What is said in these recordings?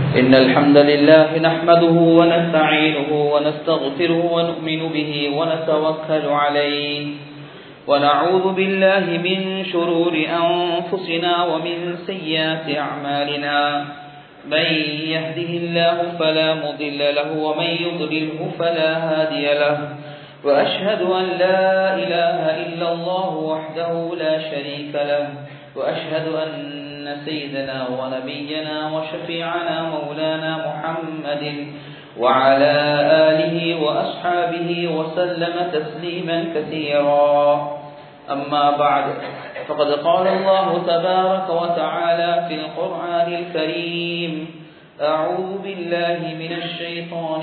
إن الحمد لله نحمده ونستعينه ونستغفره ونؤمن به ونتوكل عليه ونعوذ بالله من شرور أنفسنا ومن سيئات أعمالنا من يهده الله فلا مضل له ومن يضلله فلا هادي له وأشهد أن لا إله إلا الله وحده لا شريك له وأشهد أن سيدنا ونبينا وشفيعنا مولانا محمد وعلى آله وأصحابه وسلم تسليما كثيرا أما بعد فقد قال الله تبارك وتعالى في القرآن الكريم أعوذ بالله من الشيطان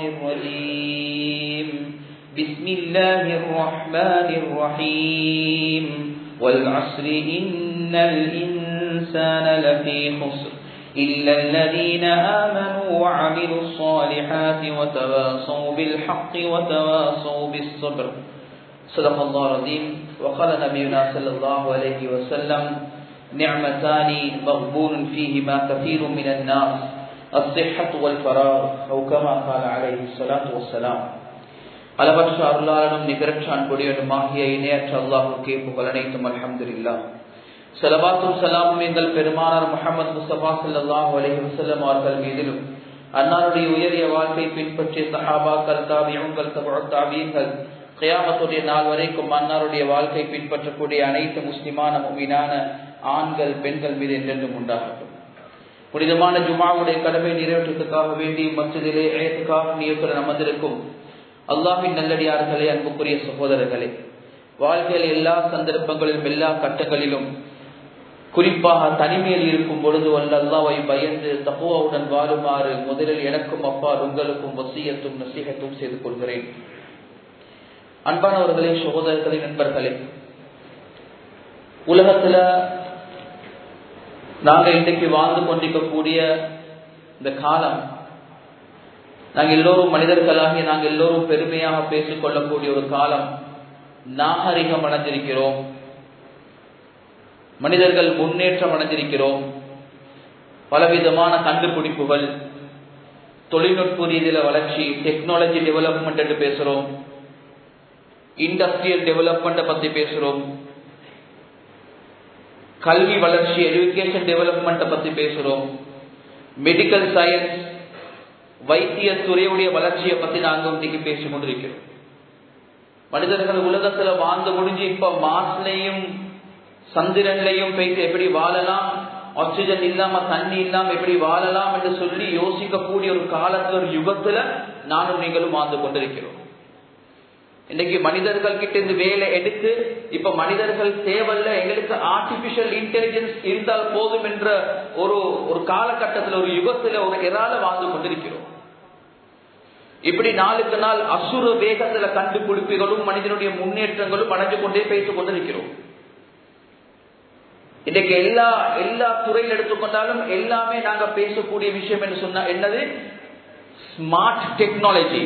الرجيم بسم الله الرحمن الرحيم والعصر إن الإنسان لفي خسر إلا الذين آمنوا وعملوا الصالحات وتواصوا بالحق وتواصوا بالصبر صدق الله العظيم وقال نبينا صلى الله عليه وسلم نعمتان مغبون فيهما كثير من الناس الصحة والفراغ أو كما قال عليه الصلاة والسلام அளவற்ற அருளாளனும் நிகரற்ற அன்புடையனுமாகிய இணையற்ற அல்லாஹுக்கே புகழ் அனைத்தும் அலமதுல்லா செலவாத்தும் சலாமும் எங்கள் பெருமானார் முகமது முஸ்தபா சல்லாஹூ அலஹி வசல்லம் அவர்கள் மீதிலும் அன்னாருடைய உயரிய வாழ்க்கை பின்பற்றிய சஹாபாக்கள் தாபியங்கள் தாபியங்கள் கயாமத்துடைய நாள் வரைக்கும் அன்னாருடைய வாழ்க்கை பின்பற்றக்கூடிய அனைத்து முஸ்லிமான மீனான ஆண்கள் பெண்கள் மீது என்றென்றும் உண்டாகட்டும் புனிதமான ஜுமாவுடைய கடமை நிறைவேற்றத்துக்காக வேண்டி மற்றதிலே ஏற்றுக்காக நியத்துடன் அமர்ந்திருக்கும் அல்லாஹின் நல்லடியார்களே அன்புக்குரிய சகோதரர்களே வாழ்க்கையில் எல்லா சந்தர்ப்பங்களிலும் எல்லா கட்டங்களிலும் குறிப்பாக தனிமையில் இருக்கும் பொழுது வல்ல அல்லாவை பயந்து தப்புவாவுடன் வாழுமாறு முதலில் எனக்கும் அப்பா உங்களுக்கும் வசியத்தும் நசீகத்தும் செய்து கொள்கிறேன் அன்பானவர்களே சகோதரர்களே நண்பர்களே உலகத்துல நாங்க இன்றைக்கு வாழ்ந்து கொண்டிருக்கக்கூடிய இந்த காலம் நாங்கள் எல்லோரும் மனிதர்களாகி நாங்கள் எல்லோரும் பெருமையாக பேசிக் கொள்ளக்கூடிய ஒரு காலம் நாகரிகம் அடைஞ்சிருக்கிறோம் மனிதர்கள் முன்னேற்றம் அடைஞ்சிருக்கிறோம் பலவிதமான கண்டுபிடிப்புகள் தொழில்நுட்ப ரீதியில வளர்ச்சி டெக்னாலஜி டெவலப்மெண்ட் என்று பேசுறோம் இண்டஸ்ட்ரியல் டெவலப்மெண்ட்டை பத்தி பேசுறோம் கல்வி வளர்ச்சி எஜுகேஷன் டெவலப்மெண்ட்டை பத்தி பேசுறோம் மெடிக்கல் சயின்ஸ் வைத்திய துறையுடைய வளர்ச்சியை பத்தி நாங்க இன்னைக்கு பேசிக் கொண்டிருக்கிறோம் மனிதர்கள் உலகத்துல வாழ்ந்து முடிஞ்சு இப்ப மாஸ்லையும் சந்திரன்லையும் போயிட்டு எப்படி வாழலாம் ஆக்சிஜன் இல்லாம தண்ணி இல்லாம எப்படி வாழலாம் என்று சொல்லி யோசிக்கக்கூடிய ஒரு காலத்துல ஒரு யுகத்துல நானும் நீங்களும் வாழ்ந்து கொண்டிருக்கிறோம் இன்னைக்கு மனிதர்கள் கிட்ட இருந்து வேலை எடுத்து இப்ப மனிதர்கள் தேவையில்ல எங்களுக்கு ஆர்டிபிஷியல் இன்டெலிஜென்ஸ் இருந்தால் போதும் என்ற ஒரு ஒரு காலகட்டத்தில் ஒரு யுகத்துல ஒரு எதால வாழ்ந்து கொண்டிருக்கிறோம் இப்படி நாளுக்கு நாள் அசுர வேகத்துல கண்டுபிடிப்புகளும் மனிதனுடைய முன்னேற்றங்களும் அடைஞ்சு கொண்டே பேசிக் கொண்டிருக்கிறோம் இன்னைக்கு எல்லா எல்லா துறையில் எடுத்துக்கொண்டாலும் எல்லாமே நாங்க பேசக்கூடிய விஷயம் என்று சொன்னா என்னது ஸ்மார்ட் டெக்னாலஜி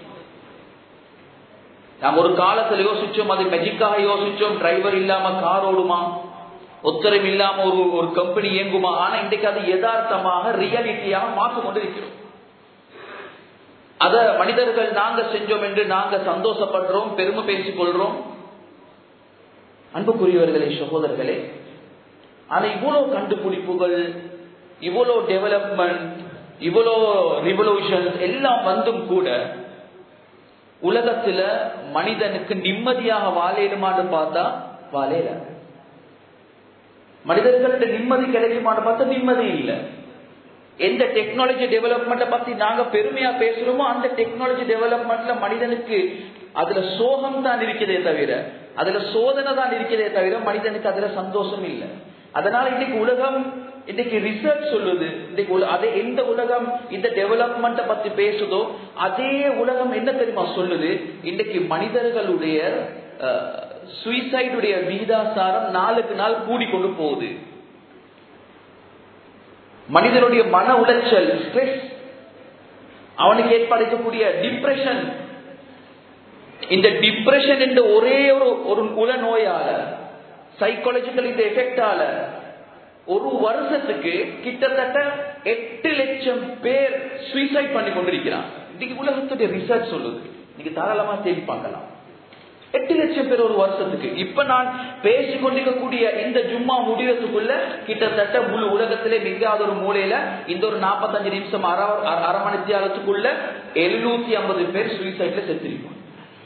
நாங்க ஒரு காலத்துல யோசிச்சோம் அது மெஜிக்காக யோசிச்சோம் டிரைவர் இல்லாம கார் ஓடுமா ஒத்தரம் இல்லாம ஒரு ஒரு கம்பெனி இயங்குமா ஆனா இன்றைக்கு அது யதார்த்தமாக ரியாலிட்டியாக மாற்றி கொண்டிருக்கிறோம் அத மனிதர்கள் நாங்க செஞ்சோம் என்று நாங்க சந்தோஷப்படுறோம் பெருமை பேசிக் கொள்றோம் அன்புக்குரியவர்களே சகோதரர்களே ஆனா இவ்வளவு கண்டுபிடிப்புகள் இவ்வளவு டெவலப்மெண்ட் இவ்வளோ ரிவல்யூஷன் எல்லாம் வந்தும் கூட உலகத்துல மனிதனுக்கு நிம்மதியாக வாழையிடுமான்னு பார்த்தா வாழையில மனிதர்கள்ட்ட நிம்மதி கிடைக்குமான்னு பார்த்தா நிம்மதி இல்லை எந்த டெக்னாலஜி டெவலப்மெண்ட்டை பத்தி நாங்க பெருமையா பேசுறோமோ அந்த டெக்னாலஜி டெவலப்மெண்ட்ல மனிதனுக்கு அதுல சோகம் தான் இருக்கிறதே தவிர அதுல சோதனை தான் இருக்கிறதே தவிர மனிதனுக்கு அதுல சந்தோஷம் இல்லை அதனால இன்னைக்கு உலகம் இன்னைக்கு ரிசர்ச் சொல்லுது இன்னைக்கு அதே எந்த உலகம் இந்த டெவலப்மெண்ட்டை பத்தி பேசுதோ அதே உலகம் என்ன தெரியுமா சொல்லுது இன்னைக்கு மனிதர்களுடைய சுயசைடுடைய விகிதாசாரம் நாளுக்கு நாள் கூடிக்கொண்டு போகுது மனிதனுடைய மன உளைச்சல் ஸ்ட்ரெஸ் அவனுக்கு ஏற்படுத்தக்கூடிய டிப்ரெஷன் இந்த டிப்ரெஷன் என்ற ஒரே ஒரு ஒரு உல நோயால சைக்காலஜிக்கல் இந்த எஃபெக்டால ஒரு வருஷத்துக்கு கிட்டத்தட்ட எட்டு லட்சம் பேர் சூசைட் பண்ணி கொண்டிருக்கிறான் இன்னைக்கு உலகத்துடைய ரிசர்ச் சொல்லுது நீங்க தாராளமா தேடி பார்க்கலாம் எட்டு லட்சம் பேர் ஒரு வருஷத்துக்கு இப்ப நான் பேசிக் கொண்டிருக்கக்கூடிய இந்த ஜும்மா முடிவதுக்குள்ள கிட்டத்தட்ட முழு உலகத்திலே மிகாத ஒரு மூலையில இந்த ஒரு நாற்பத்தஞ்சு நிமிஷம் அரை அரை மணி தியாலத்துக்குள்ள எழுநூத்தி ஐம்பது பேர் சூசைட்ல செத்திருக்கும்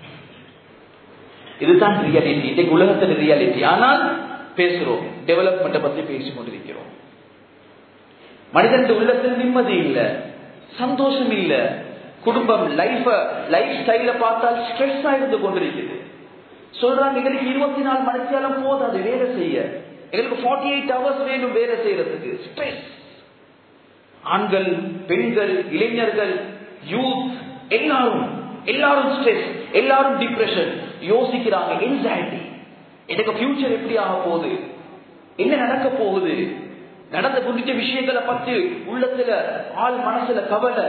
இதுதான் ரியாலிட்டி இன்னைக்கு உலகத்துல ரியாலிட்டி ஆனால் பேசுறோம் டெவலப்மெண்ட்டை பத்தி பேசிக் கொண்டிருக்கிறோம் மனிதன் உள்ளத்தில் நிம்மதி இல்ல சந்தோஷம் இல்ல குடும்பம் லைஃப லைஃப் ஸ்டைல பார்த்தால் ஸ்ட்ரெஸ்ஸா இருந்து கொண்டிருக்குது சொல்றாங்க எங்களுக்கு இருபத்தி நாலு மணிக்காலம் போதாது வேலை செய்ய எங்களுக்கு ஃபார்ட்டி எயிட் ஹவர்ஸ் வேணும் வேலை செய்யறதுக்கு ஸ்ட்ரெஸ் ஆண்கள் பெண்கள் இளைஞர்கள் யூத் எல்லாரும் எல்லாரும் ஸ்ட்ரெஸ் எல்லாரும் டிப்ரெஷன் யோசிக்கிறாங்க என்சைட்டி எனக்கு ஃபியூச்சர் எப்படி ஆக போகுது என்ன நடக்க போகுது நடந்த குறித்த விஷயங்களை பத்தி உள்ளத்துல ஆள் மனசுல கவலை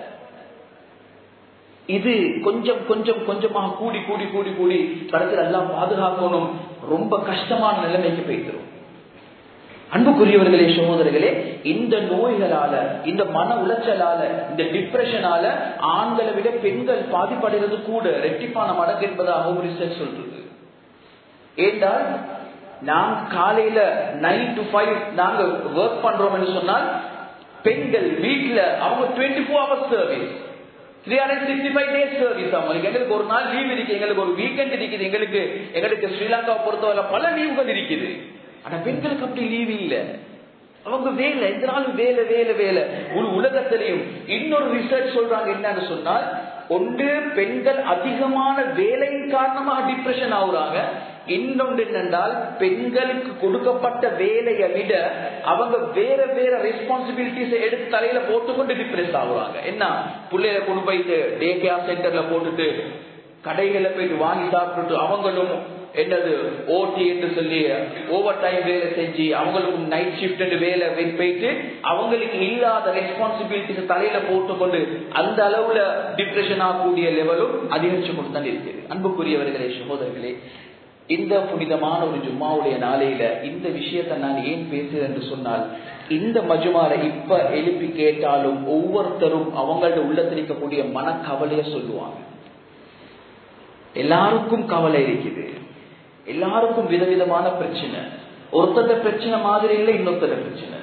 இது கொஞ்சம் கொஞ்சம் கொஞ்சமாக கூடி கூடி கூடி கூடி கடைசியில் எல்லாம் பாதுகாக்கணும் ரொம்ப கஷ்டமான நிலைமைக்கு போய்க்கிறோம் அன்புக்குரியவர்களே சகோதரர்களே இந்த நோய்களால இந்த மன உளைச்சலால இந்த டிப்ரெஷனால ஆண்களை விட பெண்கள் பாதிப்படைகிறது கூட ரெட்டிப்பான மடங்கு என்பதாகவும் ரிசர்ச் சொல்றது ஏன்றால் நாம் காலையில நைன் டு ஃபைவ் நாங்க ஒர்க் பண்றோம் என்று சொன்னால் பெண்கள் வீட்டுல அவங்க twenty four hours service three hundred sixty five days service அவங்களுக்கு எங்களுக்கு ஒரு நாள் லீவ் இருக்கு எங்களுக்கு ஒரு வீக்கெண்ட் இருக்குது எங்களுக்கு எங்களுக்கு ஸ்ரீலங்காவை பொறுத்தவரை பல லீவுகள் இருக்குது ஆனா பெண்களுக்கு அப்படி லீவ் இல்ல அவங்க வேலை எந்த நாளும் வேலை வேலை வேலை ஒரு உலகத்திலையும் இன்னொரு ரிசர்ச் சொல்றாங்க என்னன்னு சொன்னால் ஒன்று பெண்கள் அதிகமான வேலையின் காரணமாக டிப்ரெஷன் ஆகுறாங்க இன்னொன்று என்னென்றால் பெண்களுக்கு கொடுக்கப்பட்ட வேலையை விட அவங்க வேற வேற ரெஸ்பான்சிபிலிட்டிஸ் எடுத்து தலையில போட்டுக்கொண்டு டிப்ரெஸ் ஆகுறாங்க என்ன பிள்ளைய கொண்டு போயிட்டு டே கேர் சென்டர்ல போட்டுட்டு கடைகளை போயிட்டு வாங்கி சாப்பிட்டுட்டு அவங்களும் என்னது ஓடி என்று சொல்லி ஓவர் டைம் வேலை செஞ்சு அவங்களுக்கும் நைட் ஷிஃப்ட் வேலை போயிட்டு அவங்களுக்கு இல்லாத ரெஸ்பான்சிபிலிட்டிஸ் தலையில போட்டுக்கொண்டு அந்த அளவுல டிப்ரெஷன் ஆகக்கூடிய லெவலும் அதிகரிச்சு கொண்டு தான் இருக்குது அன்புக்குரியவர்களே சகோதரர்களே இந்த புனிதமான ஒரு ஜும்மாவுடைய நாளையில இந்த விஷயத்தை நான் ஏன் பேசுறேன் என்று சொன்னால் இந்த மஜுமார இப்ப எழுப்பி கேட்டாலும் ஒவ்வொருத்தரும் அவங்களோட உள்ளத்தில் இருக்கக்கூடிய மனக்கவலைய சொல்லுவாங்க எல்லாருக்கும் கவலை இருக்குது எல்லாருக்கும் விதவிதமான பிரச்சனை ஒருத்தர பிரச்சனை மாதிரி இல்லை இன்னொருத்தர பிரச்சனை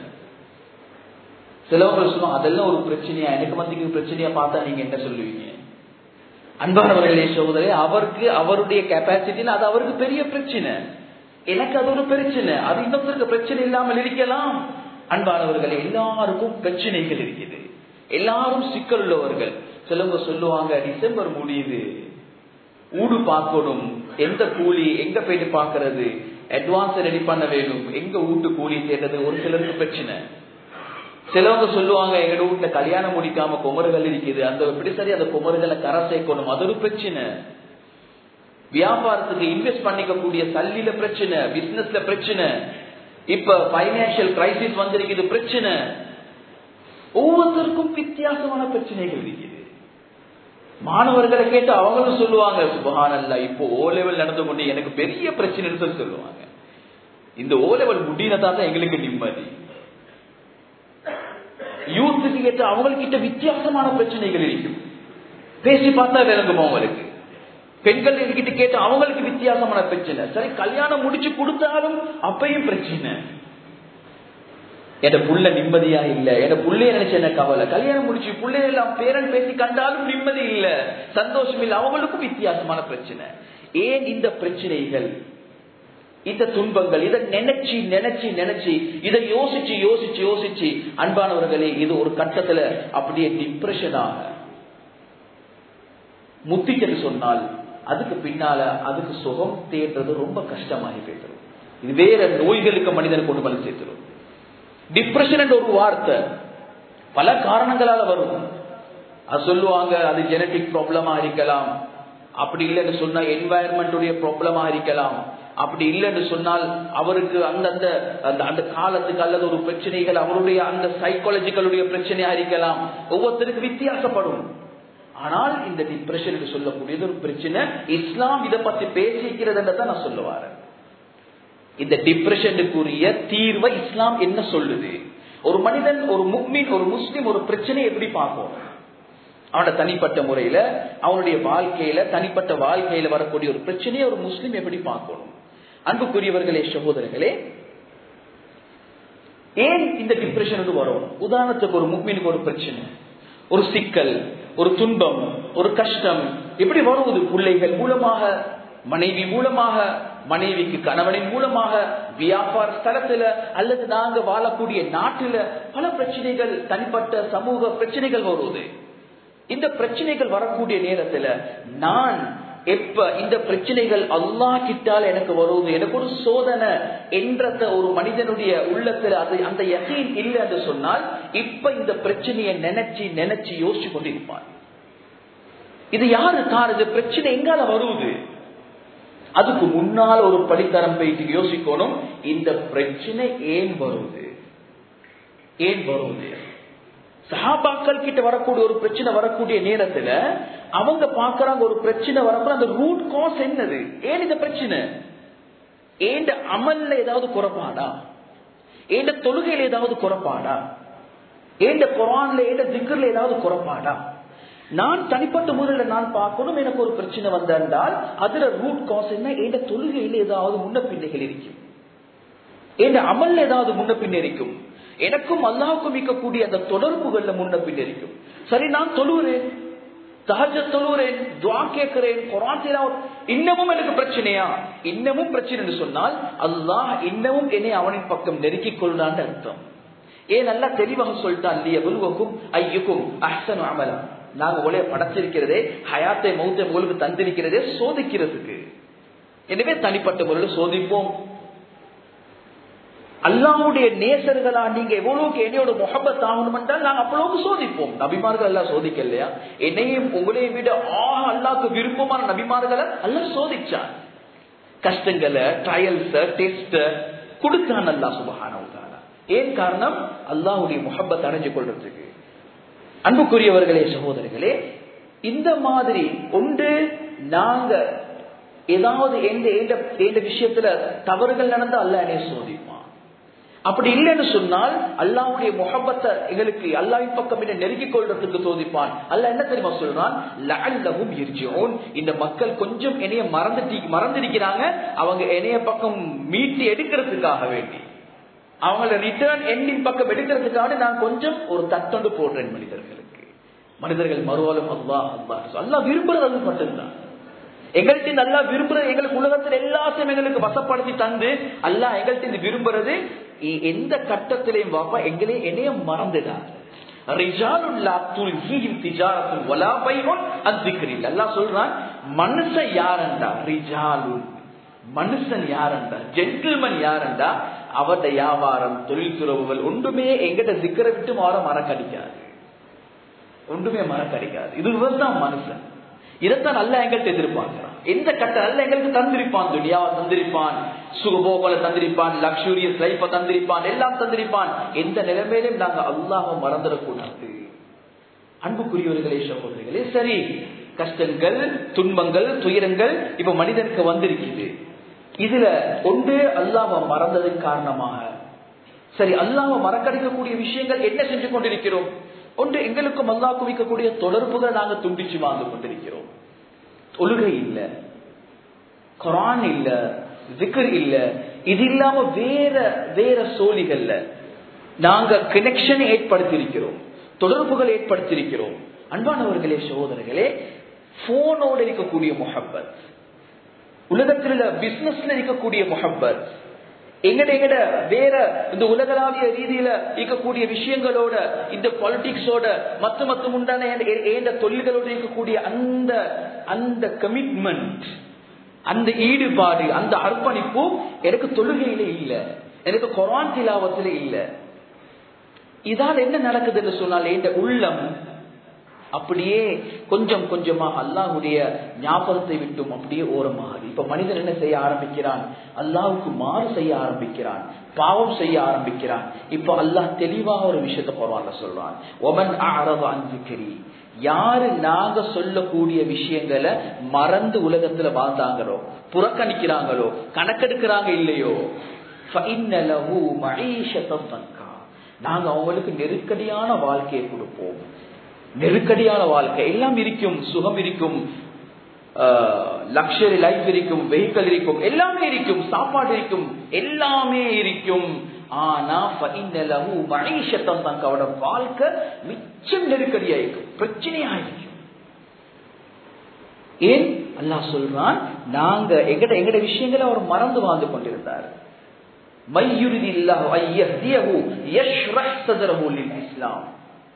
சிலவங்க சொல்லுவாங்க அதெல்லாம் ஒரு பிரச்சனையா எனக்கு மத்திக்கு பிரச்சனையா பார்த்தா நீங்க என்ன சொல்லுவீங்க அன்பானவர்களே சோதரே அவருக்கு அவருடைய கெப்பாசிட்டியில் அது அவருக்கு பெரிய பிரச்சனை எனக்கு அது ஒரு பிரச்சனை அது இன்னொருத்தருக்கு பிரச்சனை இல்லாமல் இருக்கலாம் அன்பானவர்களே எல்லாருக்கும் பிரச்சனைகள் இருக்குது எல்லாரும் சிக்கல் உள்ளவர்கள் சிலவங்க சொல்லுவாங்க டிசம்பர் முடியுது ஊடு பார்க்கணும் எந்த கூலி எங்க போயிட்டு பாக்குறது அட்வான்ஸ் ரெடி பண்ண வேணும் எங்க வீட்டு கூலி தேடுறது ஒரு சிலருக்கு பிரச்சனை சிலவங்க சொல்லுவாங்க எங்க வீட்டுல கல்யாணம் முடிக்காம குமர்கள் இருக்குது அந்த எப்படி சரி அந்த குமர்களை கரை சேர்க்கணும் அது ஒரு பிரச்சனை வியாபாரத்துக்கு இன்வெஸ்ட் பண்ணிக்கக்கூடிய சல்லில பிரச்சனை பிசினஸ்ல பிரச்சனை இப்ப பைனான்சியல் கிரைசிஸ் வந்திருக்குது பிரச்சனை ஒவ்வொருத்தருக்கும் வித்தியாசமான பிரச்சனைகள் இருக்குது மாணவர்களை கேட்டு அவங்களும் சொல்லுவாங்க சுபஹானல்லா இப்போ ஓ லெவல் நடந்து கொண்டு எனக்கு பெரிய பிரச்சனைன்னு சொல்லி சொல்லுவாங்க இந்த ஓ லெவல் முடியினதா தான் எங்களுக்கு நிம்மதி யூத்துக்கு கேட்டு அவங்கக்கிட்ட வித்தியாசமான பிரச்சனைகள் இருக்கும் பேசி பார்த்தா விளங்குமா அவங்களுக்கு பெண்கள் என்கிட்ட கேட்டு அவங்களுக்கு வித்தியாசமான பிரச்சனை சரி கல்யாணம் முடிச்சு கொடுத்தாலும் அப்பையும் பிரச்சனை என் புள்ள நிம்மதியா இல்ல என் புள்ளைய நினைச்ச என்ன கவலை கல்யாணம் முடிச்சு பிள்ளை எல்லாம் பேரன் பேசி கண்டாலும் நிம்மதி இல்ல சந்தோஷம் இல்ல அவங்களுக்கும் வித்தியாசமான பிரச்சனை ஏன் இந்த பிரச்சனைகள் இந்த துன்பங்கள் இதை நினைச்சு நினைச்சு நினைச்சு இதை யோசிச்சு யோசிச்சு யோசிச்சு அன்பானவர்களே இது ஒரு கட்டத்துல அப்படியே டிப்ரெஷனாக முத்திச்சென்று சொன்னால் அதுக்கு பின்னால அதுக்கு சுகம் தேடுறது ரொம்ப கஷ்டமாகி போயிடும் இது வேற நோய்களுக்கு மனிதனை கொண்டு வந்து சேர்த்துரும் டிப்ரெஷன் என்ற ஒரு வார்த்தை பல காரணங்களால வரும் அது சொல்லுவாங்க அது ஜெனட்டிக் ப்ராப்ளமா இருக்கலாம் அப்படி இல்லைன்னு சொன்னா என்வாயர்மெண்ட் ப்ராப்ளமா இருக்கலாம் அப்படி இல்லைன்னு சொன்னால் அவருக்கு அந்தந்த அந்த அந்த காலத்துக்கு அல்லது ஒரு பிரச்சனைகள் அவருடைய அந்த சைக்காலஜிக்கலுடைய பிரச்சனையா இருக்கலாம் ஒவ்வொருத்தருக்கு வித்தியாசப்படும் ஆனால் இந்த டிப்ரெஷன் என்று சொல்லக்கூடியது ஒரு பிரச்சனை இஸ்லாம் இதை பத்தி பேசிக்கிறது தான் நான் சொல்லுவாரு இந்த டிப்ரெஷனுக்குரிய தீர்வை இஸ்லாம் என்ன சொல்லுது ஒரு மனிதன் ஒரு முக்மின் ஒரு முஸ்லிம் ஒரு பிரச்சனையை எப்படி பார்க்கும் அவனோட தனிப்பட்ட முறையில அவனுடைய வாழ்க்கையில தனிப்பட்ட வாழ்க்கையில வரக்கூடிய ஒரு பிரச்சனையை ஒரு முஸ்லிம் எப்படி பார்க்கணும் அன்புக்குரியவர்களே சகோதரர்களே ஏன் இந்த டிப்ரெஷனுக்கு வரும் உதாரணத்துக்கு ஒரு முக்மீனுக்கு ஒரு பிரச்சனை ஒரு சிக்கல் ஒரு துன்பம் ஒரு கஷ்டம் எப்படி வருவது பிள்ளைகள் மூலமாக மனைவி மூலமாக மனைவிக்கு கணவனின் மூலமாக வியாபார ஸ்தலத்துல அல்லது நாங்க வாழக்கூடிய நாட்டுல பல பிரச்சனைகள் தனிப்பட்ட சமூக பிரச்சனைகள் வருவது இந்த பிரச்சனைகள் வரக்கூடிய நேரத்துல நான் எப்ப இந்த பிரச்சனைகள் அல்லா கிட்டால் எனக்கு வருவது எனக்கு ஒரு சோதனை என்றத ஒரு மனிதனுடைய உள்ளத்துல அது அந்த யசீன் இல்லை என்று சொன்னால் இப்ப இந்த பிரச்சனையை நினைச்சு நினைச்சு யோசிச்சு கொண்டிருப்பான் இது யாரு கார் இது பிரச்சனை எங்கால வருவது அதுக்கு முன்னால் ஒரு படித்தரம் போயிட்டு யோசிக்கணும் இந்த பிரச்சனை ஏன் வருவது ஏன் வருவது சஹாபாக்கள் கிட்ட வரக்கூடிய ஒரு பிரச்சனை வரக்கூடிய நேரத்துல அவங்க பாக்குறாங்க ஒரு பிரச்சனை வரப்போ அந்த ரூட் காஸ் என்னது ஏன் இந்த பிரச்சனை ஏண்ட அமல்ல ஏதாவது குறைபாடா ஏண்ட தொழுகையில ஏதாவது குறைபாடா ஏண்ட குரான்ல ஏண்ட திக்கர்ல ஏதாவது குறைபாடா நான் தனிப்பட்ட முறையில நான் பார்க்கணும் எனக்கு ஒரு பிரச்சனை வந்தால் அதுல ரூட் காஸ் என்ன ஏண்ட தொழுகையில ஏதாவது முன்ன பின்னைகள் இருக்கும் ஏண்ட அமல்ல ஏதாவது முன்ன பின்ன இருக்கும் எனக்கும் அல்லாவுக்கும் இருக்கக்கூடிய அந்த தொடர்புகள்ல முன்ன பின் இருக்கும் சரி நான் தொழுகிறேன் சகஜ தொழுகிறேன் துவா கேட்கிறேன் குரான் இன்னமும் எனக்கு பிரச்சனையா இன்னமும் பிரச்சனை சொன்னால் அல்லாஹ் இன்னமும் என்னை அவனின் பக்கம் நெருக்கிக் கொள்ளான்னு அர்த்தம் ஏன் நல்லா தெளிவாக சொல்லிட்டான் இல்லையா உருவக்கும் ஐயுக்கும் அஹ்சன் அமலா நாங்க உலக படைச்சிருக்கிறதே ஹயாத்தை மௌத்தை உங்களுக்கு தந்திருக்கிறதே சோதிக்கிறதுக்கு எனவே தனிப்பட்ட முறையில் சோதிப்போம் அல்லாவுடைய நேசர்களா நீங்க எவ்வளவுக்கு என்னையோட முகப்பத் ஆகணும் என்றால் நாங்க அவ்வளவு சோதிப்போம் நபிமார்கள் எல்லாம் சோதிக்கலையா என்னையும் உங்களையும் விட ஆ அல்லாக்கு விருப்பமான நபிமார்களை எல்லாம் சோதிச்சான் கஷ்டங்களை ட்ரையல்ஸ் டெஸ்ட் கொடுத்தான் அல்லா சுபகான ஏன் காரணம் அல்லாஹுடைய முகப்பத் அடைஞ்சு கொள்றதுக்கு அன்புக்குரியவர்களே சகோதரர்களே இந்த மாதிரி ஒன்று நாங்க ஏதாவது எந்த எந்த விஷயத்துல தவறுகள் நடந்தா அல்ல என்னை சோதிப்பான் அப்படி இல்லைன்னு சொன்னால் அல்லாவுடைய முகப்பத்தை எங்களுக்கு அல்லாவின் பக்கம் என்ன நெருக்கிக் கொள்றதுக்கு சோதிப்பான் அல்ல என்ன தெரியுமா சொல்றான் லஅல்லஹும் யர்ஜிஊன் இந்த மக்கள் கொஞ்சம் என்னைய மறந்துட்டி மறந்திருக்கிறாங்க அவங்க என்னைய பக்கம் மீட்டி எடுக்கிறதுக்காக வேண்டி அவங்கள ரிட்டர்ன் எண்ணின் பக்கம் எடுக்கிறதுக்காக நான் கொஞ்சம் ஒரு தட்டொண்டு போடுறேன் மனிதர்களுக்கு மனிதர்கள் மறுவாலும் அல்லா அல்லா அல்லா விரும்புறது அது மட்டும்தான் எங்கள்கிட்ட நல்லா விரும்புறது எங்களுக்கு உலகத்தில் எல்லாத்தையும் எங்களுக்கு வசப்படுத்தி தந்து அல்லா எங்கள்கிட்ட விரும்புறது எந்த கட்டத்திலையும் வாப்பா எங்களே என்னைய மறந்துடாது மனுஷன் யாரண்டா ரிஜாலுன் மனுஷன் யாரண்டா ஜென்டில்மன் யாரண்டா அவருடைய வியாபாரம் தொழில் துறவுகள் ஒன்றுமே எங்கிட்ட சிக்கரை விட்டு மாற மறக்கடிக்காது ஒன்றுமே மறக்கடிக்காது இதுதான் மனுஷன் இதைத்தான் நல்ல எங்கள்கிட்ட எதிர்பார்க்கிறான் எந்த கட்ட நல்ல எங்களுக்கு தந்திருப்பான் துனியாவை தந்திருப்பான் சுகபோகலை தந்திருப்பான் லக்ஸூரியஸ் லைஃப தந்திருப்பான் எல்லாம் தந்திருப்பான் எந்த நிலைமையிலும் நாங்க அல்லாஹ் மறந்துடக்கூடாது அன்புக்குரியவர்களே சகோதரிகளே சரி கஷ்டங்கள் துன்பங்கள் துயரங்கள் இப்ப மனிதனுக்கு வந்திருக்குது இதுல ஒன்று அல்லாம மறந்ததன் காரணமாக சரி அல்லாம மறக்கடிக்கக்கூடிய விஷயங்கள் என்ன செஞ்சு கொண்டிருக்கிறோம் ஒன்று எங்களுக்கும் அல்லா குவிக்கக்கூடிய தொடர்புகளை நாங்க துண்டிச்சு வாழ்ந்து கொண்டிருக்கிறோம் தொழுகை இல்ல குரான் இல்ல விக்கர் இல்ல இது இல்லாம வேற வேற சோழிகள்ல நாங்க கனெக்ஷன் ஏற்படுத்தியிருக்கிறோம் தொடர்புகள் ஏற்படுத்தியிருக்கிறோம் அன்பானவர்களே சகோதரர்களே போனோடு இருக்கக்கூடிய முகப்பத் உலகத்தில் பிசினஸ்ல இருக்கக்கூடிய முகப்பத் எங்கட எங்கட வேற இந்த உலகளாவிய ரீதியில இருக்கக்கூடிய விஷயங்களோட இந்த பாலிடிக்ஸோட மத்த மத்த உண்டான ஏந்த தொழில்களோட இருக்கக்கூடிய அந்த அந்த கமிட்மெண்ட் அந்த ஈடுபாடு அந்த அர்ப்பணிப்பு எனக்கு தொழுகையில இல்ல எனக்கு கொரான் திலாவத்துல இல்ல இதால் என்ன நடக்குதுன்னு சொன்னால் என் உள்ளம் அப்படியே கொஞ்சம் கொஞ்சமா அல்லாஹுடைய ஞாபகத்தை விட்டும் அப்படியே ஓரமாகுது இப்ப மனிதன் என்ன செய்ய ஆரம்பிக்கிறான் அல்லாவுக்கு மாறு செய்ய ஆரம்பிக்கிறான் பாவம் செய்ய ஆரம்பிக்கிறான் இப்ப அல்லாஹ் தெளிவாக ஒரு விஷயத்தை போறான்ல சொல்றான் ஒமன் ஆரவ அன்பிக்கிறி யாரு நாங்க சொல்லக்கூடிய விஷயங்களை மறந்து உலகத்துல வாழ்ந்தாங்களோ புறக்கணிக்கிறாங்களோ கணக்கெடுக்கிறாங்க இல்லையோ நாங்க அவங்களுக்கு நெருக்கடியான வாழ்க்கையை கொடுப்போம் நெருக்கடியான வாழ்க்கை எல்லாம் இருக்கும் சுகம் இருக்கும் லக்ஷரி லைஃப் இருக்கும் வெஹிக்கல் இருக்கும் எல்லாமே இருக்கும் சாப்பாடு இருக்கும் எல்லாமே இருக்கும் ஆனா மணிஷத்தம் தான் அவட வாழ்க்கை மிச்சம் நெருக்கடியா இருக்கும் பிரச்சனையா இருக்கும் ஏன் அல்லாஹ் சொல்றான் நாங்க எங்கட எங்கட விஷயங்களை அவர் மறந்து வாழ்ந்து கொண்டிருந்தார் இஸ்லாம்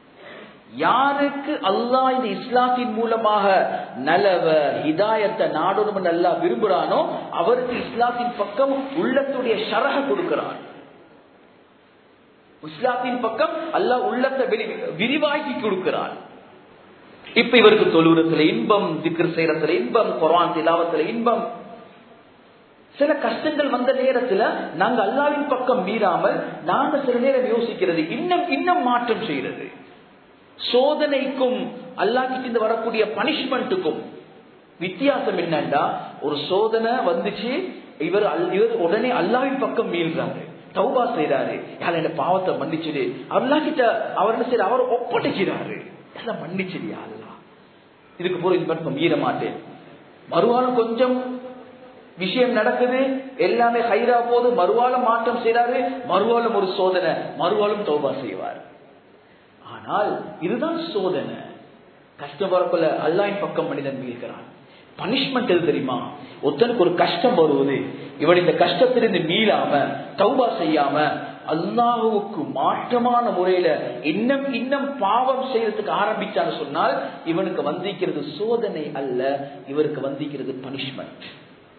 யாருக்கு அல்லாஹ் இந்த இஸ்லாத்தின் மூலமாக நலவ ஹிதாயத்தை நாடணும் நல்லா விரும்புறானோ அவருக்கு இஸ்லாத்தின் பக்கம் உள்ளத்துடைய ஷரக கொடுக்கிறான் இஸ்லாத்தின் பக்கம் அல்லாஹ் உள்ளத்தை விரிவாக்கி கொடுக்கிறான் இப்ப இவருக்கு தொழுவுறத்துல இன்பம் திக்ர் செய்யறதுல இன்பம் குரான் திலாவத்துல இன்பம் சில கஷ்டங்கள் வந்த நேரத்துல நாங்க அல்லாவின் பக்கம் மீறாமல் நாங்க சில நேரம் யோசிக்கிறது இன்னும் இன்னும் மாற்றம் செய்யறது சோதனைக்கும் அல்லா கிட்ட வரக்கூடிய பனிஷ்மெண்ட்டுக்கும் வித்தியாசம் என்னண்டா ஒரு சோதனை வந்துச்சு இவர் இவர் உடனே அல்லாவின் பக்கம் மீள்றாரு தௌபா செய்யறாரு யார் என்ன பாவத்தை மன்னிச்சுடு அல்லா கிட்ட அவர் என்ன செய்ய அவர் ஒப்படைக்கிறாரு எல்லாம் மன்னிச்சிடியா அல்லா இதுக்கு போற இது மட்டும் மீற மாட்டேன் மறுவாரம் கொஞ்சம் விஷயம் நடக்குது எல்லாமே ஹைரா போது மறுவாலம் மாற்றம் செய்யறாரு மறுவாலம் ஒரு சோதனை மறுவாலும் தௌபா செய்வார் ஆனால் இதுதான் சோதனை கஷ்டம் வரக்குள்ள அல்லாயின் பக்கம் மனிதன் மீள்கிறான் பனிஷ்மெண்ட் எது தெரியுமா ஒருத்தனுக்கு ஒரு கஷ்டம் வருவது இவன் இந்த கஷ்டத்திலிருந்து மீளாம தௌபா செய்யாம அல்லாஹுவுக்கு மாற்றமான முறையில இன்னும் இன்னும் பாவம் செய்யறதுக்கு ஆரம்பிச்சான்னு சொன்னால் இவனுக்கு வந்திருக்கிறது சோதனை அல்ல இவருக்கு வந்திருக்கிறது பனிஷ்மெண்ட்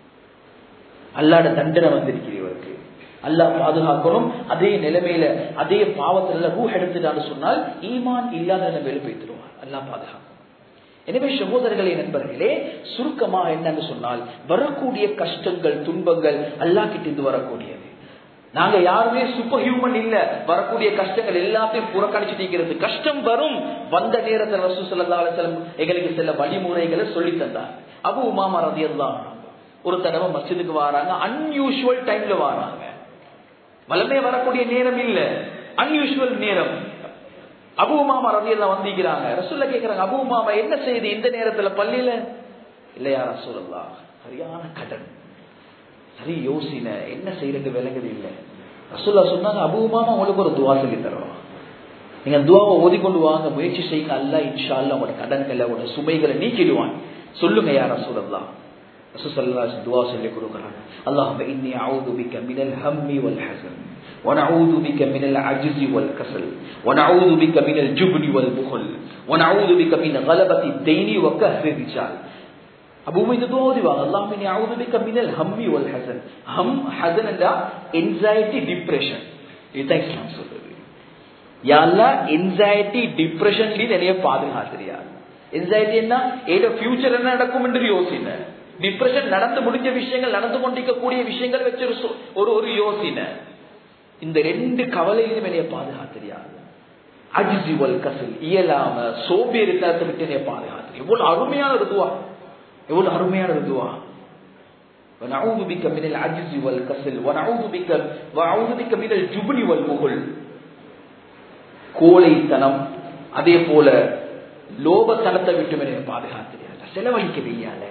அல்லாட தண்டனை வந்திருக்கிறது இவருக்கு அல்லாஹ் பாதுகாக்கணும் அதே நிலைமையில அதே பாவத்துல ரூ எடுத்துட்டான்னு சொன்னால் ஈமான் இல்லாத நிலைமையில போய்த்துருவார் அல்லாஹ் பாதுகாக்கும் எனவே சகோதரர்களே நண்பர்களே சுருக்கமாக என்னன்னு சொன்னால் வரக்கூடிய கஷ்டங்கள் துன்பங்கள் அல்லா கிட்ட வரக்கூடியது நாங்க யாருமே சூப்பர் ஹியூமன் இல்ல வரக்கூடிய கஷ்டங்கள் எல்லாத்தையும் புறக்கணிச்சு நீக்கிறது கஷ்டம் வரும் வந்த நேரத்தில் ரசூ சல்லா அலுவலம் எங்களுக்கு சில வழிமுறைகளை சொல்லி தந்தார் அபு உமாமா ரதி எல்லாம் ஒரு தடவை மஸ்ஜிதுக்கு வராங்க அன்யூஷுவல் டைம்ல வராங்க வளமே வரக்கூடிய நேரம் இல்ல அன்யூஷுவல் நேரம் அபுமாமா ரவி எல்லாம் வந்திக்கிறாங்க ரசூல்ல கேக்குறாங்க அபுமாமா என்ன செய்யுது இந்த நேரத்துல பள்ளியில இல்லையா ரசூல்லா சரியான கடன் சரி யோசின என்ன செய்யறது விளங்குது இல்ல ரசூல்லா சொன்னாங்க அபுமாமா உங்களுக்கு ஒரு துவா சொல்லி தருவோம் நீங்க துவாவை ஓதிக்கொண்டு வாங்க முயற்சி செய்யுங்க அல்ல இன்ஷா அல்ல உங்களோட கடன்களை உங்களோட சுமைகளை நீக்கிடுவான் சொல்லுங்க யார் ரசூலல்லா துவா சொல்லி கொடுக்கிறாங்க அல்லாஹ் இன்னி அவுது பிக்க மினல் ஹம்மி வல் ஹசன் ونعوذ بك من العجز والكسل ونعوذ بك من الجبن والبخل ونعوذ بك من غلبة الدين وكهر الرجال அபு இந்த துவா ஓதிவாங்க அல்லாஹ் மினி அவுது பிக்க மினல் ஹம்மி வல் ஹசன் ஹம் ஹசன் என்றா என்சைட்டி டிப்ரெஷன் இதுதான் இஸ்லாம் சொல்றது யாரெல்லாம் என்சைட்டி டிப்ரெஷன்ல நிறைய பாதுகாத்திரியா என்சைட்டி என்ன ஏதோ ஃபியூச்சர் என்ன நடக்கும் என்று யோசின டிப்ரெஷன் நடந்து முடிஞ்ச விஷயங்கள் நடந்து கொண்டிருக்கக்கூடிய விஷயங்கள் வச்சு ஒரு ஒரு யோசின இந்த ரெண்டு கவலையிலும் என்னைய பாதுகாத்திரியாது அஜிசிவல் கசல் இயலாம சோம்பேறித்தனத்தை விட்டு என்னைய பாதுகாத்து எவ்வளவு அருமையான ருதுவா எவ்வளவு அருமையான ருதுவா ونعوذ بك من العجز والكسل ونعوذ بك ونعوذ بك من الجبن والبخل கோழைத்தனம் அதே போல லோபத்தனத்தை விட்டு என்னைய பாதுகாத்திரியாது செலவழிக்க வையாலே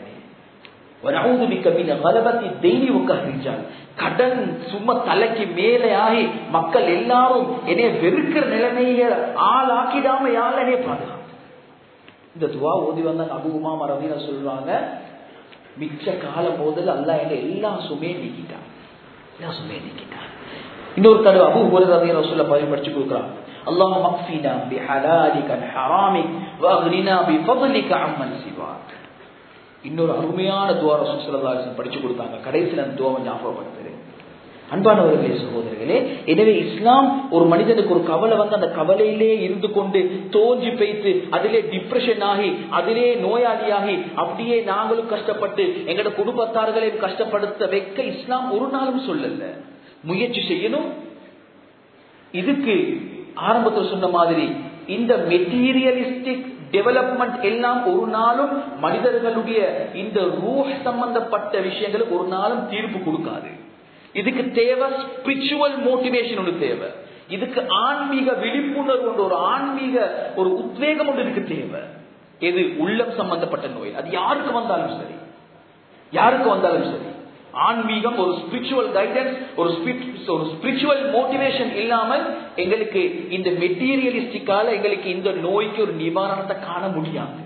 கடன் சும்மா தலைக்கு மேலே ஆகி மக்கள் எல்லாரும் என்னைய வெறுக்கிற நிலைமையில ஆளாக்கிடாம யாழ் என்னைய பாதுகாத்து இந்த துவா ஓதி வந்தாங்க அபுகுமா மரவின சொல்றாங்க மிச்ச காலம் போதில் அல்ல என்ன எல்லா சுமையும் நீக்கிட்டான் எல்லா சுமையும் நீக்கிட்டான் இன்னொரு தடவை அபு ஹுரதின சொல்ல படிச்சு கொடுக்குறாங்க اللهم اكفنا بحلالك عن حرامك واغننا بفضلك عمن سواك இன்னொரு அருமையான துவார சுசலதாசன் படிச்சு கொடுத்தாங்க கடைசியில் அந்த துவாவை ஞாபகப்படுத்துது அன்பானவர்களே சகோதரர்களே எனவே இஸ்லாம் ஒரு மனிதனுக்கு ஒரு கவலை வந்து அந்த கவலையிலே இருந்து கொண்டு தோன்றி பெய்த்து அதிலே டிப்ரெஷன் ஆகி அதிலே நோயாளியாகி அப்படியே நாங்களும் கஷ்டப்பட்டு எங்களோட குடும்பத்தார்களையும் கஷ்டப்படுத்த வைக்க இஸ்லாம் ஒரு நாளும் சொல்லல முயற்சி செய்யணும் இதுக்கு ஆரம்பத்தில் சொன்ன மாதிரி இந்த மெட்டீரியலிஸ்டிக் டெவலப்மெண்ட் எல்லாம் ஒரு நாளும் மனிதர்களுடைய இந்த ரூஹ் சம்பந்தப்பட்ட விஷயங்களுக்கு ஒரு நாளும் தீர்ப்பு கொடுக்காது இதுக்கு தேவை ஸ்பிரிச்சுவல் மோட்டிவேஷன் ஒன்று தேவை இதுக்கு ஆன்மீக விழிப்புணர்வு ஒன்று ஒரு ஆன்மீக ஒரு உத்வேகம் ஒன்று இதுக்கு தேவை எது உள்ளம் சம்பந்தப்பட்ட நோய் அது யாருக்கு வந்தாலும் சரி யாருக்கு வந்தாலும் சரி ஆன்மீகம் ஒரு ஸ்பிரிச்சுவல் கைடன்ஸ் ஒரு ஒரு ஸ்பிரிச்சுவல் மோட்டிவேஷன் இல்லாமல் எங்களுக்கு இந்த மெட்டீரியலிஸ்டிக்கால எங்களுக்கு இந்த நோய்க்கு ஒரு நிவாரணத்தை காண முடியாது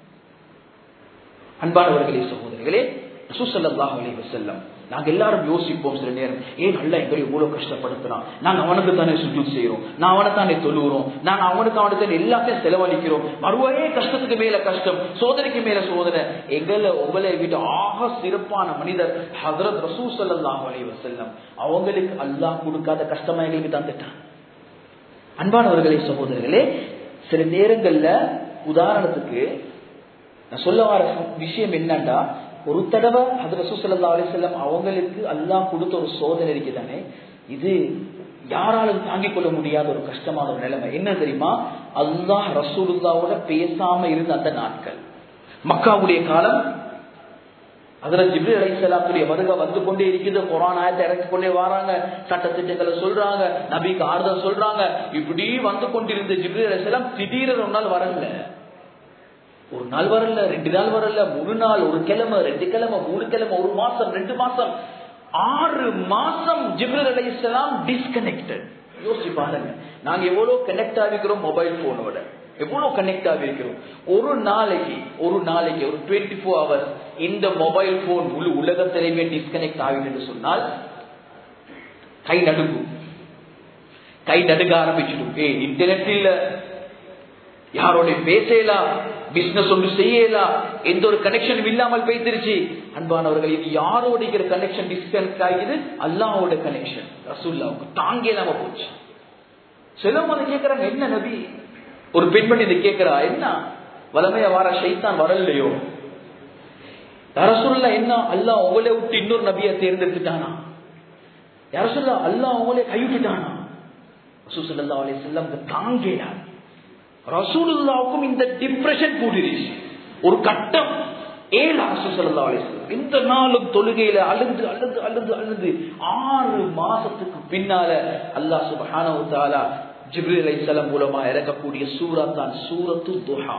அன்பானவர்களே சகோதரர்களே சுசல்லாஹ் அலி வசல்லம் நாங்க எல்லாரும் யோசிப்போம் சில நேரம் ஏன் அல்ல எங்களை இவ்வளவு கஷ்டப்படுத்துறான் நாங்க அவனுக்கு தானே சுஜூத் செய்யறோம் நான் அவனை தானே தொழுகிறோம் நாங்க அவனுக்கு அவனுக்கு எல்லாத்தையும் செலவழிக்கிறோம் மறுவையே கஷ்டத்துக்கு மேல கஷ்டம் சோதனைக்கு மேல சோதனை எங்களை உங்களை விட்டு ஆக சிறப்பான மனிதர் ஹசரத் ரசூ சல்லாஹ் அலி வசல்லம் அவங்களுக்கு அல்லாஹ் கொடுக்காத கஷ்டமா எங்களுக்கு தந்துட்டான் அன்பானவர்களே சகோதரர்களே சில நேரங்கள்ல உதாரணத்துக்கு நான் சொல்ல வர விஷயம் என்னன்னா ஒரு தடவை அது ரசூசல்லா அலிசல்லம் அவங்களுக்கு அல்லாஹ் கொடுத்த ஒரு சோதனை இருக்குதானே இது யாராலும் தாங்கிக் கொள்ள முடியாத ஒரு கஷ்டமான ஒரு நிலைமை என்ன தெரியுமா அல்லாஹ் ரசூலுல்லாவோட பேசாம இருந்த அந்த நாட்கள் மக்காவுடைய காலம் அதுல ஜிப்ரி அலைசலாத்துடைய வருகை வந்து கொண்டே இருக்குது குரான் ஆயத்தை இறக்கி கொண்டே வராங்க சட்டத்திட்டங்களை சொல்றாங்க நபிக்கு ஆறுதல் சொல்றாங்க இப்படி வந்து கொண்டிருந்த ஜிப்ரி அலைசலாம் திடீரென ஒரு நாள் வரல ஒரு நாள் வரல ரெண்டு நாள் வரல மூணு நாள் ஒரு கிழமை ரெண்டு கிழமை மூணு கிழமை ஒரு மாசம் ரெண்டு மாசம் ஆறு மாசம் ஜிப்ரல் அலி இஸ்லாம் டிஸ்கனெக்டட் யோசிச்சு பாருங்க நாங்க எவ்வளவு கனெக்ட் ஆகிக்கிறோம் மொபைல் போனோட எவ்வளவு கனெக்ட் ஆகிருக்கிறோம் ஒரு நாளைக்கு ஒரு நாளைக்கு ஒரு டுவெண்ட்டி ஃபோர் ஹவர்ஸ் இந்த மொபைல் போன் முழு உலகத்திலேயுமே டிஸ்கனெக்ட் ஆகிட்டு சொன்னால் கை நடுங்கும் கை நடுங்க ஆரம்பிச்சிடும் ஏ இன்டர்நெட் இல்ல யாரோட பேசலாம் பிசினஸ் ஒன்று செய்யலாம் எந்த ஒரு கனெக்ஷனும் இல்லாமல் போய்த்திருச்சு அன்பானவர்கள் இது யாரோட கனெக்ஷன் டிஸ்கனெக்ட் ஆகிது அல்லாவோட கனெக்ஷன் ரசூல்லாவுக்கு தாங்க இல்லாம போச்சு சிலவங்க அதை கேட்கறாங்க என்ன நபி ஒரு பெண்மணி இதை கேட்கிறா என்ன வளமைய வார ஷைத்தான் வரலையோ ரசூல்லா என்ன அல்லாஹ் உங்களை விட்டு இன்னொரு நபியை தேர்ந்தெடுத்துட்டானா யார சொல்ல அல்லாஹ் உங்களே கைவிட்டுட்டானா ரசூல் சல்லா அலி செல்லம் தாங்கேடான் ரசூலுல்லாவுக்கும் இந்த டிப்ரெஷன் கூடிருச்சு ஒரு கட்டம் ஏழு ரசூசல்லா அலிஸ்லாம் இந்த நாளும் தொழுகையில அழுது அழுது அழுது அழுது ஆறு மாசத்துக்கு பின்னால அல்லாஹ் சுபஹானஹு தஆலா ஜிப்ரீல் அலைஹிஸ்ஸலாம் மூலமா இறக்கக்கூடிய சூரா தான் சூரத்து துஹா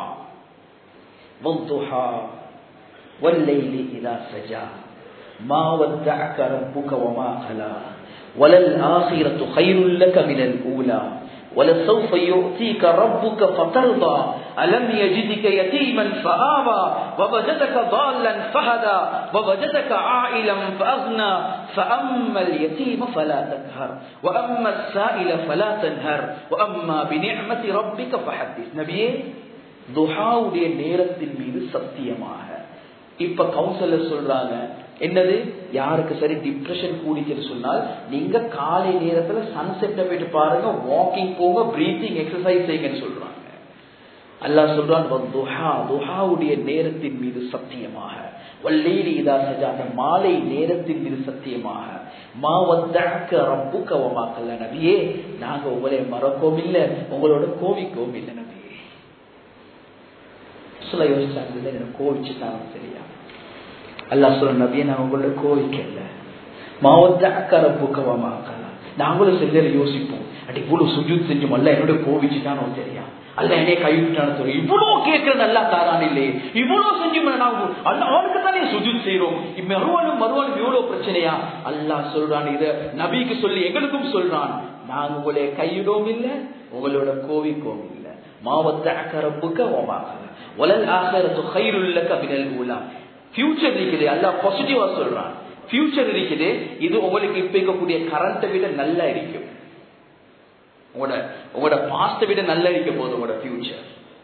வத்துஹா வல்லைலி இதா சஜா மா வத்தஅக ரப்புக வமா கலா وللآخرة خير لك من الأولى ولسوف يؤتيك ربك فترضى ألم يجدك يتيما فآوى ووجدك ضالا فهدى ووجدك عائلا فأغنى فأما اليتيم فلا تكهر وأما السائل فلا تنهر وأما بنعمة ربك فحدث نبيه துஹாவுடைய நேரத்தின் மீது சத்தியமாக இப்ப கவுன்சிலர் சொல்றாங்க என்னது யாருக்கு சரி டிப்ரெஷன் கூடிச்சுன்னு சொன்னால் நீங்க காலை நேரத்துல சன்செட்டை போயிட்டு பாருங்க வாக்கிங் போங்க பிரீத்திங் எக்ஸசைஸ் செய்யுங்கன்னு சொல்றாங்க அல்லாஹ் சொல்றான் துஹா துஹாவுடைய நேரத்தின் மீது சத்தியமாக வல்லேலி இதா சஜா அந்த மாலை நேரத்தின் மீது சத்தியமாக மாவத்தக்க ரப்புக்க வமாக்கல்ல நபியே நாங்க உங்களை மறக்கவும் இல்லை உங்களோட கோவிக்கவும் இல்லை நபியே சொல்ல யோசிச்சாங்க எனக்கு கோவிச்சுட்டாங்க சரியா அல்லா சொல்ல நபியை நான் உங்களோட கோவிக்கல மாவத்தக்க ரப்புக்க வமாக்கல்ல நாங்களும் சில யோசிப்போம் அடி இவ்வளவு சுஜூத் செஞ்சோம் அல்ல என்னோட கோவிச்சுட்டானோ தெரியா அல்ல என்னைய கைவிட்டானு தெரியும் இவ்வளவு கேட்கறது நல்லா தாரான் இல்லையே இவ்வளவு செஞ்சு அல்ல அவனுக்கு தானே சுஜூத் செய்யறோம் மறுவாலும் மறுவாலும் இவ்வளவு பிரச்சனையா அல்லா சொல்றான் இத நபிக்கு சொல்லி எங்களுக்கும் சொல்றான் நாங்க உங்களை கையிடவும் இல்லை உங்களோட கோவிக்கவும் இல்லை மாவத்த அக்கரப்புக்க ஓமாக்கல உலல் ஆகரத்து கைருள்ள கபினல் ஊலா ஃபியூச்சர் இருக்குது அல்லா பாசிட்டிவா சொல்றான் ஃபியூச்சர் இருக்குது இது உங்களுக்கு இப்ப இருக்கக்கூடிய கரண்ட்டை விட நல்லா இருக்கும் உங்களோட உங்களோட பாஸ்ட விட நல்லா இருக்க போகுது உங்களோட ஃபியூச்சர்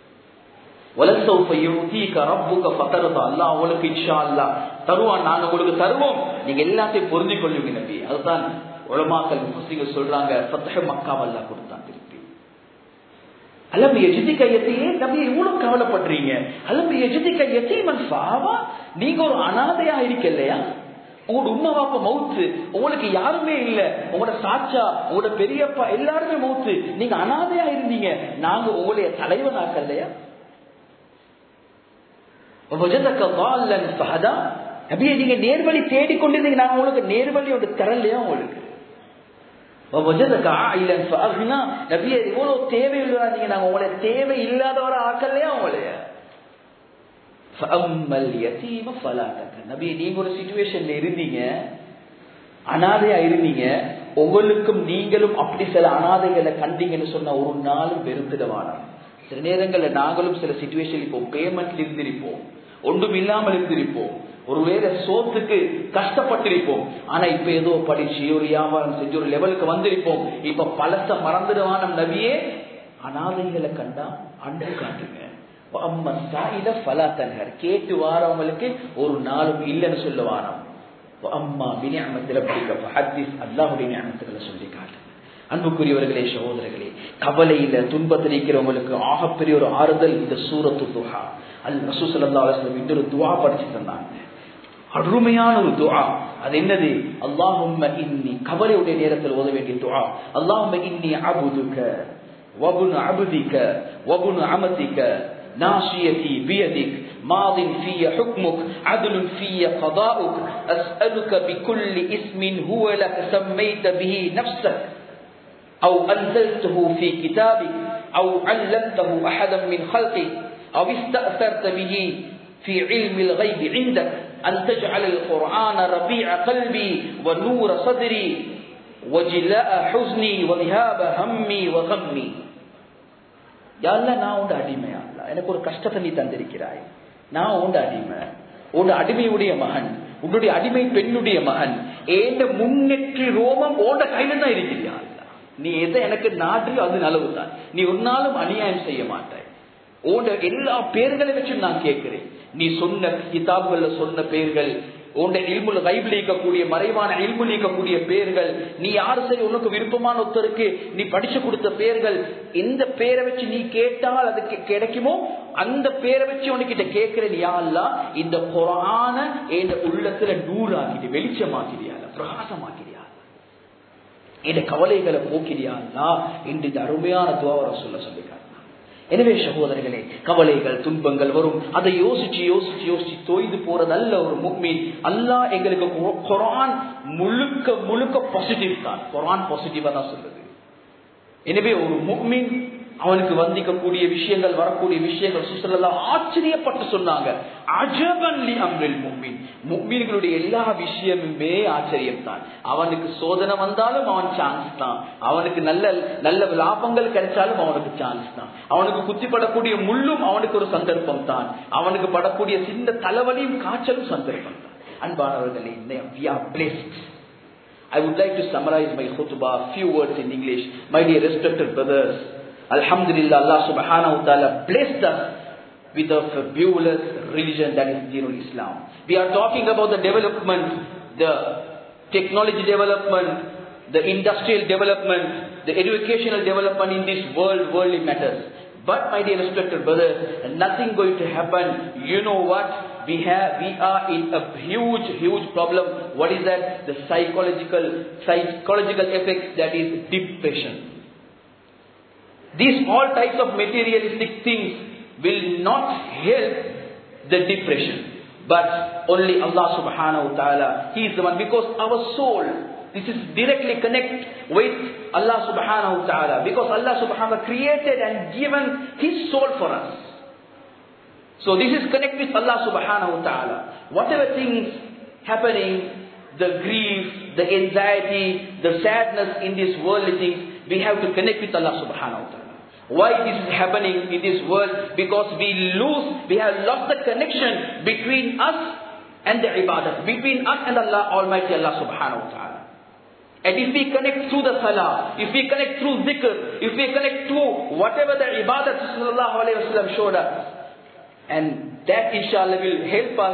உங்களுக்கு இன்ஷா அல்லா தருவான் நாங்க உங்களுக்கு தருவோம் நீங்க எல்லாத்தையும் பொருந்தி கொள்ளுங்க நபி அதுதான் உலமாக்கல் முஸ்லிம்கள் சொல்றாங்க பத்தக மக்காவ அல்லா கொடுத்தான் திருப்பி அலம் எஜிதி கையத்தையே நபி இவ்வளவு கவலைப்படுறீங்க அலம் எஜிதி கையத்தை மன் சாவா நீங்க ஒரு அனாதையா இருக்க இல்லையா உங்களோட உண்மை வாப்ப மவுத்து உங்களுக்கு யாருமே இல்ல உங்களோட சாச்சா உங்களோட பெரியப்பா எல்லாருமே மவுத்து நீங்க அனாதையா இருந்தீங்க நாங்க உங்களுடைய தலைவனாக்கல்லையா அப்படியே நீங்க நேர்வழி தேடிக்கொண்டிருந்தீங்க நாங்க உங்களுக்கு நேர்வழி ஒன்று தரலையா உங்களுக்கு எவ்வளவு தேவையுள்ளதா நீங்க நாங்க உங்களை தேவை இல்லாதவர ஆக்கலையா உங்களைய நபி நீங்க ஒரு சுச்சுவேஷன்ல இருந்தீங்க அனாதையா இருந்தீங்க உங்களுக்கும் நீங்களும் அப்படி சில அனாதைகளை கண்டீங்கன்னு சொன்ன ஒரு நாளும் வெறுத்துடவான சில நேரங்களில் நாங்களும் சில சுச்சுவேஷன் இப்போ பேமெண்ட்ல இருந்திருப்போம் ஒன்றும் இல்லாமல் இருந்திருப்போம் ஒருவேளை சோத்துக்கு கஷ்டப்பட்டிருப்போம் ஆனா இப்ப ஏதோ படிச்சு ஒரு வியாபாரம் செஞ்சு ஒரு லெவலுக்கு வந்திருப்போம் இப்ப பழச மறந்துடுவான நபியே அனாதைகளை கண்டா அன்பு காட்டுங்க கேட்டு வாரவங்களுக்கு ஒரு நாளும் இல்லைன்னு சொல்லுவாராம் அம்மா வினியாமத்தில் அல்லாஹுடைய ஞானத்துக்களை சொல்லி காட்டு அன்புக்குரியவர்களே சகோதரர்களே கவலையில துன்பத்தில் இருக்கிறவங்களுக்கு ஆகப்பெரிய ஒரு ஆறுதல் இந்த சூரத்து துஹா அல் ரசூசல்லா அலுவலம் இன்னொரு துவா படிச்சு தந்தாங்க அருமையான ஒரு துவா அது என்னது அல்லாஹும்ம இன்னி கவலையுடைய நேரத்தில் ஓத வேண்டிய துவா அல்லாஹும்ம இன்னி அபுதுக வபுன் அபுதிக்க வபுன் அமதிக்க ناصيتي بيدك ماض في حكمك عدل في قضاؤك أسألك بكل اسم هو لك سميت به نفسك أو أنزلته في كتابك أو علمته أحدا من خلقك أو استأثرت به في علم الغيب عندك أن تجعل القرآن ربيع قلبي ونور صدري وجلاء حزني وذهاب همي وغمي யாரெல்லாம் நான் உண்டு அடிமையா எனக்கு ஒரு கஷ்டத்தை நீ தந்திருக்கிறாய் நான் உண்டு அடிமை உன் அடிமையுடைய மகன் உன்னுடைய அடிமை பெண்ணுடைய மகன் ஏந்த முன்னெற்றி ரோமம் ஓண்ட கையில தான் இருக்கிறியா நீ எதை எனக்கு நாட்டு அது நலவு தான் நீ ஒரு நாளும் அநியாயம் செய்ய மாட்டாய் உன் எல்லா பேர்களை வச்சு நான் கேட்கிறேன் நீ சொன்ன கிதாபுகள்ல சொன்ன பேர்கள் உன்னை இல்முல கைபில் இருக்கக்கூடிய மறைவான இல்முல் இருக்கக்கூடிய பேர்கள் நீ யாரு சரி உனக்கு விருப்பமான ஒருத்தருக்கு நீ படிச்சு கொடுத்த பேர்கள் எந்த பேரை வச்சு நீ கேட்டால் அது கிடைக்குமோ அந்த பேரை வச்சு உனக்கிட்ட கேட்கிறேன் யாழ்லா இந்த குரான என் உள்ளத்துல நூறாக்கிட்டு வெளிச்சமாக்கிறியா பிரகாசமாக்கிறியா என் கவலைகளை போக்கிறியா என்று இந்த அருமையான துவாவர சொல்ல சொல்லிக்காரு எனவே சகோதரர்களே கவலைகள் துன்பங்கள் வரும் அதை யோசிச்சு யோசிச்சு யோசிச்சு தோய்ந்து போறதல்ல ஒரு முக்மீன் அல்லாஹ் எங்களுக்கு குரான் முழுக்க முழுக்க பாசிட்டிவ் தான் குரான் பாசிட்டிவா தான் சொல்லுது எனவே ஒரு முக்மீன் அவனுக்கு வந்திக்கக்கூடிய விஷயங்கள் வரக்கூடிய விஷயங்கள் சுசலெல்லாம் ஆச்சரியப்பட்டு சொன்னாங்க அஜபன்லி அம்ரில் முக்மீன் முக்மீன்களுடைய எல்லா விஷயமுமே ஆச்சரியம் தான் அவனுக்கு சோதனை வந்தாலும் அவன் சான்ஸ் தான் அவனுக்கு நல்ல நல்ல லாபங்கள் கிடைச்சாலும் அவனுக்கு சான்ஸ் தான் அவனுக்கு குத்திப்படக்கூடிய முள்ளும் அவனுக்கு ஒரு சந்தர்ப்பம் தான் அவனுக்கு படக்கூடிய சின்ன தலைவலியும் காய்ச்சலும் சந்தர்ப்பம் தான் அன்பானவர்களே we are blessed I would like to summarize my khutbah, few words in English. My dear respected brothers, Alhamdulillah, Allah subhanahu wa ta'ala blessed us with a fabulous religion that is Dinul Islam. We are talking about the development, the technology development, the industrial development, the educational development in this world, worldly matters. But my dear respected brothers, nothing going to happen. You know what? We have, we are in a huge, huge problem. What is that? The psychological, psychological effects that is depression. These all types of materialistic things will not help the depression. But only Allah subhanahu wa ta'ala, He is the one because our soul, this is directly connect with Allah subhanahu wa ta'ala. Because Allah subhanahu wa ta'ala created and given His soul for us. So this is connect with Allah subhanahu wa ta'ala. Whatever things happening, the grief, the anxiety, the sadness in these worldly things, we have to connect with Allah subhanahu wa ta'ala. Why this is happening in this world? Because we lose, we have lost the connection between us and the ibadah, between us and Allah Almighty Allah subhanahu wa ta'ala. And if we connect through the salah, if we connect through zikr, if we connect through whatever the ibadah sallallahu alayhi wa sallam showed us, and that inshallah will help us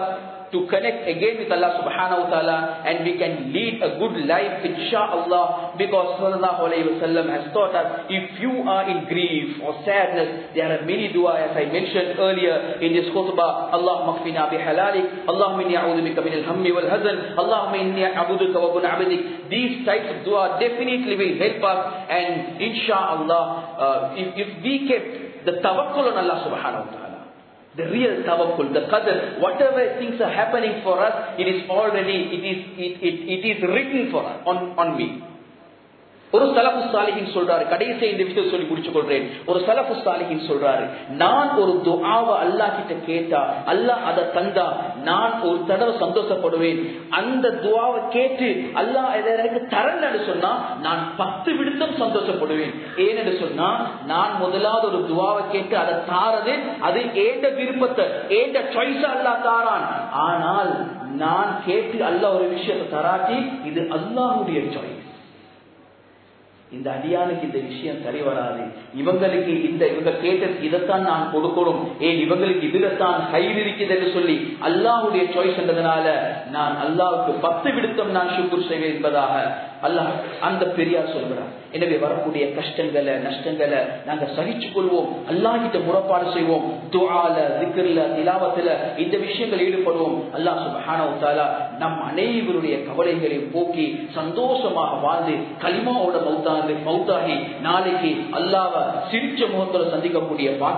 to connect again with Allah subhanahu wa ta'ala and we can lead a good life inshallah because sallallahu alayhi wa sallam has taught us if you are in grief or sadness there are many dua as I mentioned earlier in this khutbah Allahumma kfina bihalalik Allahumma inni a'udhu bika min al-hammi wal hazan Allahumma inni a'udhuka wa bin abadik these types of dua definitely will help us and inshallah uh, if, if we kept the tawakkul on Allah subhanahu wa ta'ala the real tawakkul, the qadr, whatever things are happening for us, it is already, it is, it, it, it is written for us, on, on me. ஒரு சலபு சாலிகின் சொல்றாரு கடைசி இந்த விஷயத்தை சொல்லி முடிச்சு கொள்றேன் ஒரு சலபு சாலிகின் சொல்றாரு நான் ஒரு துஆவை அல்லாஹ் கிட்ட கேட்டா அல்லாஹ் அதை தந்தா நான் ஒரு தடவை சந்தோஷப்படுவேன் அந்த துஆவை கேட்டு அல்லாஹ் இதை எனக்கு தரன்னு சொன்னா நான் பத்து விடுத்தம் சந்தோஷப்படுவேன் ஏன்னு சொன்னா நான் முதலாவது ஒரு துவாவை கேட்டு அதை தாரது அது ஏண்ட விருப்பத்தை ஏண்ட சாய்ஸா அல்லாஹ் தாரான் ஆனால் நான் கேட்டு அல்லாஹ் ஒரு விஷயத்தை தராட்டி இது அல்லாஹுடைய சாய்ஸ் இந்த அடியானுக்கு இந்த விஷயம் சரி வராது இவங்களுக்கு இந்த இவங்க கேட்டது இதைத்தான் நான் கொடுக்கணும் ஏன் இவங்களுக்கு இதுலத்தான் கயிறு இருக்குது என்று சொல்லி அல்லாஹுடைய சாய்ஸ் என்றதுனால நான் அல்லாவுக்கு பத்து விடுத்தம் நான் சுக்குர் செய்வேன் என்பதாக அல்லாஹ் அந்த பெரியார் சொல்கிறார் எனவே வரக்கூடிய கஷ்டங்களை நஷ்டங்களை நாங்க சகிச்சு கொள்வோம் அல்லாஹிட்ட முறப்பாடு செய்வோம் துஆல திக்ர்ல திலாவத்துல இந்த விஷயங்கள் ஈடுபடுவோம் அல்லாஹ் சுப்ஹானஹு தஆலா நம் அனைவருடைய கவலைகளையும் போக்கி சந்தோஷமாக வாழ்ந்து களிமாவோட மௌத்தாந்து மௌத்தாகி நாளைக்கு அல்லாஹ்வை சிரிச்ச முகத்துல சந்திக்கக்கூடிய